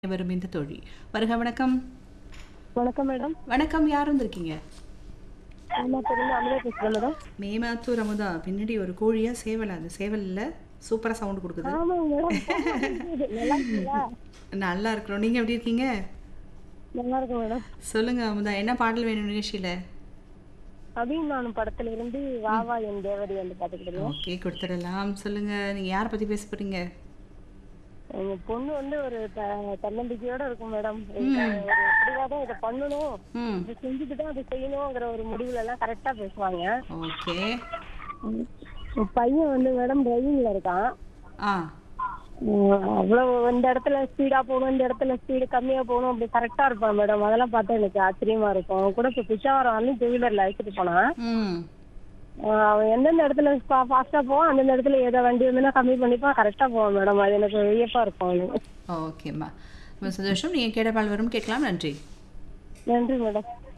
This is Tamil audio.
வரும் இந்த தோழி வருக வணக்கம் வணக்கம் மேடம் வணக்கம் யார் வந்திருக்கீங்க நான் தெரிஞ்ச அமிதா பேசுகிறேன் மேடம் மேமாத்தூர் அமுதா பின்னாடி ஒரு கோழியா சேவல் அந்த சேவல்ல சூப்பரா சவுண்ட் கொடுக்குது ஆமாங்க மேடம் நல்லா இருக்கீங்களா நல்லா இருக்கிறோம் நீங்க எப்படி இருக்கீங்க நல்லா இருக்கும் மேடம் சொல்லுங்க அமுதா என்ன பாடல் வேணும் நிகழ்ச்சியில அபிமானம் படத்துல இருந்து வா வா என் தேவடி வந்து பார்த்துக்கிட்டு ஓகே கொடுத்துடலாம் சொல்லுங்க நீங்க யாரை பத்தி பேச போறீங்க எங்க பொண்ணு வந்து ஒரு த- தன்னம்பிக்கையோட இருக்கும் மேடம் எப்படியாவது இதை பண்ணணும் ம் இது செஞ்சுட்டு தான் அதை செய்யணுங்கிற ஒரு முடிவுல எல்லாம் கரெக்டா பேசுவாங்க ஓகே உம் பையன் வந்து மேடம் டிரைவிங்ல இருக்கான் ஆ உம் அவ்வளவு இந்த இடத்துல ஸ்பீடா போகணும் இந்த இடத்துல ஸ்பீடு கம்மியா போகணும் அப்படி கரெக்டா இருப்பான் மேடம் அதெல்லாம் பார்த்தா எனக்கு ஆச்சரியமா இருக்கும் அவன் கூட இப்போ பிச்சாவரம் வந்து டூ வீலர்ல அழைச்சிட்டு போனான் ம் ஆஹ் அவன் எந்தெந்த இடத்துல ஃபாஸ்டா போவான் அந்தந்த இடத்துல ஏதோ வண்டி வந்துன்னா கம்மி பண்ணிப்பான் கரெக்டா போவான் மேடம் அது எனக்கு வியப்பா இருக்கும் அவனுக்கு ஓகேம்மா ரொம்ப சந்தோஷம் நீங்கள் கேட்ட பால் வரும் கேட்கலாம் நன்றி நன்றி மேடம்